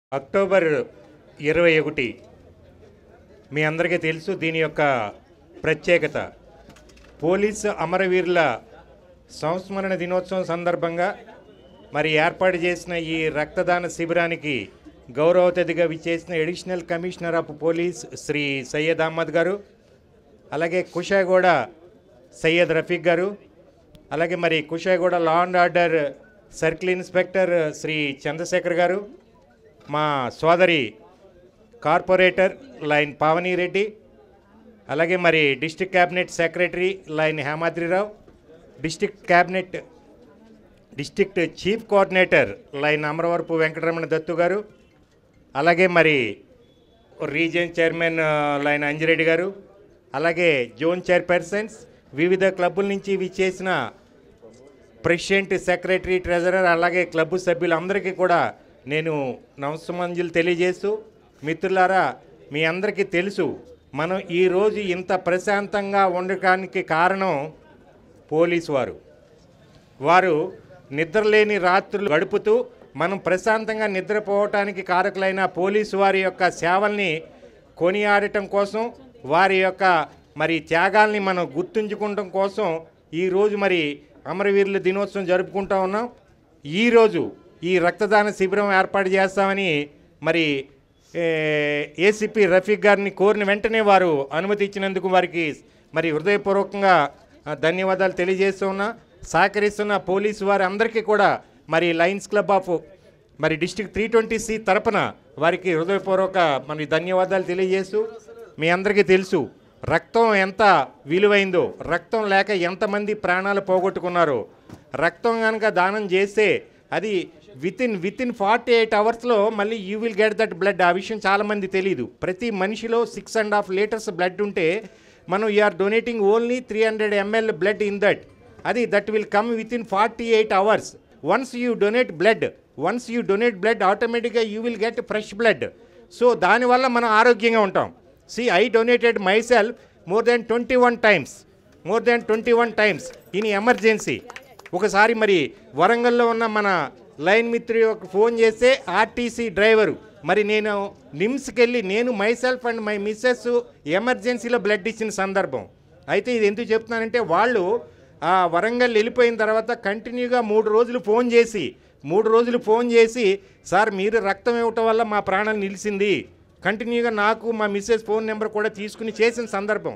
October ఇరవై ఒకటి మీ అందరికీ తెలుసు దీని యొక్క ప్రత్యేకత పోలీసు అమరవీరుల సంస్మరణ దినోత్సవం సందర్భంగా మరి ఏర్పాటు చేసిన ఈ రక్తదాన శిబిరానికి గౌరవ అతిథిగా విచ్చేసిన additional commissioner of police Shri Syed Ahmed గారు అలాగే కుషాగూడ సయ్యద్ రఫీక్ గారు అలాగే మరి Kushaiguda law and order circle inspector Shri Chandrashekar గారు మా సోదరి కార్పొరేటర్ లైన్ పావని రెడ్డి అలాగే మరి district cabinet secretary lion Hemadrirao district cabinet district chief coordinator lion Amaravarapu Venkataramana Dattu గారు అలాగే మరి రీజియన్ చైర్మన్ ఆ, లైన్ అంజిరెడ్డి గారు అలాగే జోన్ చైర్పర్సన్స్ వివిధ క్లబ్బుల నుంచి విచ్చేసిన ప్రెసిడెంట్ సెక్రటరీ ట్రెజరర్ అలాగే క్లబ్ సభ్యులందరికీ కూడా నేను నమస్సమంజులు తెలియజేస్తూ మిత్రులారా మీ అందరికీ తెలుసు మనం ఈరోజు ఇంత ప్రశాంతంగా ఉండటానికి కారణం పోలీసు వారు వారు నిద్రలేని రాత్రులు గడుపుతూ మనం ప్రశాంతంగా నిద్రపోవటానికి కారకులైన పోలీసు వారి యొక్క సేవల్ని కొనియాడటం కోసం వారి యొక్క మరి త్యాగాల్ని మనం గుర్తుంచుకోవడం కోసం ఈరోజు మరి అమరవీరుల దినోత్సవం జరుపుకుంటా ఉన్నాం ఈరోజు ఈ రక్తదాన శిబిరం ఏర్పాటు చేస్తామని మరి ఏ, ఏసీపీ రఫీక్ గారిని కోరిన వెంటనే వారు అనుమతి ఇచ్చినందుకు వారికి మరి హృదయపూర్వకంగా ఆ, ధన్యవాదాలు తెలియజేస్తూ ఉన్నా సహకరిస్తున్న పోలీసు వారి అందరికీ కూడా మరి లయన్స్ క్లబ్ ఆఫ్ మరి డిస్టిక్ త్రీ ట్వంటీ సి తరపున వారికి హృదయపూర్వక మరి ధన్యవాదాలు తెలియజేస్తూ మీ అందరికీ తెలుసు రక్తం ఎంత విలువైందో రక్తం లేక ఎంతమంది ప్రాణాలు పోగొట్టుకున్నారో రక్తం కనుక దానం చేస్తే అది within within forty eight అవర్స్లో మళ్ళీ you will get that blood ఆ విషయం చాలామంది తెలియదు ప్రతి మనిషిలో six and half litres blood ఉంటే మనం you are donating only three hundred ML blood in that అది that will come within forty eight hours once you donate blood once you donate blood ఆటోమేటిక్గా you will get fresh blood so దానివల్ల మనం ఆరోగ్యంగా ఉంటాం see I donated my myself more than twenty one times more than twenty one times in emergency ఒకసారి మరి వరంగల్లో ఉన్న మన లైన్ మిత్రుడు ఒక ఫోన్ చేస్తే ఆర్టీసీ డ్రైవరు మరి నేను నిమ్స్కి వెళ్ళి నేను myself and my missus ఎమర్జెన్సీలో బ్లడ్ ఇచ్చిన సందర్భం అయితే ఇది ఎందుకు చెప్తున్నానంటే వాళ్ళు ఆ వరంగల్ వెళ్ళిపోయిన తర్వాత కంటిన్యూగా మూడు రోజులు ఫోన్ చేసి మూడు రోజులు ఫోన్ చేసి సార్ మీరు రక్తం ఇవ్వటం వల్ల మా ప్రాణాలు నిలిచింది కంటిన్యూగా నాకు మా మిస్సెస్ ఫోన్ నెంబర్ కూడా తీసుకుని చేసిన సందర్భం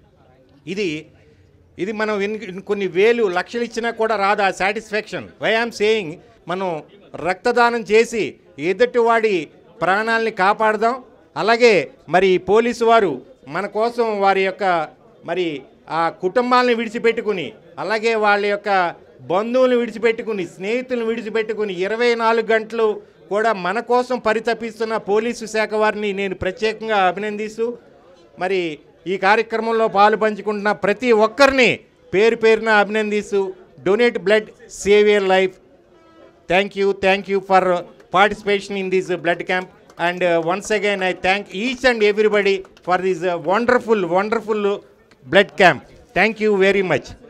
ఇది ఇది మనం ఎన్ని కొన్ని వేలు లక్షలు ఇచ్చినా కూడా రాదు ఆ సాటిస్ఫాక్షన్ వై ఆమ్ సేయింగ్ మనం రక్తదానం చేసి ఎదుటివాడి ప్రాణాలని కాపాడదాం అలాగే మరి పోలీసు వారు మన కోసం వారి యొక్క మరి ఆ కుటుంబాలను విడిచిపెట్టుకుని అలాగే వాళ్ళ యొక్క బంధువులను విడిచిపెట్టుకుని స్నేహితులను విడిచిపెట్టుకుని ఇరవై నాలుగు గంటలు కూడా మన కోసం పరితపిస్తున్న పోలీసు శాఖ వారిని నేను ప్రత్యేకంగా అభినందిస్తూ మరి ఈ కార్యక్రమంలో పాలు పంచుకుంటున్న ప్రతి ఒక్కరిని పేరు పేరున అభినందిస్తూ donate blood save your life thank you thank you for participation in this blood camp and once again I thank each and everybody for this wonderful wonderful blood camp thank you very much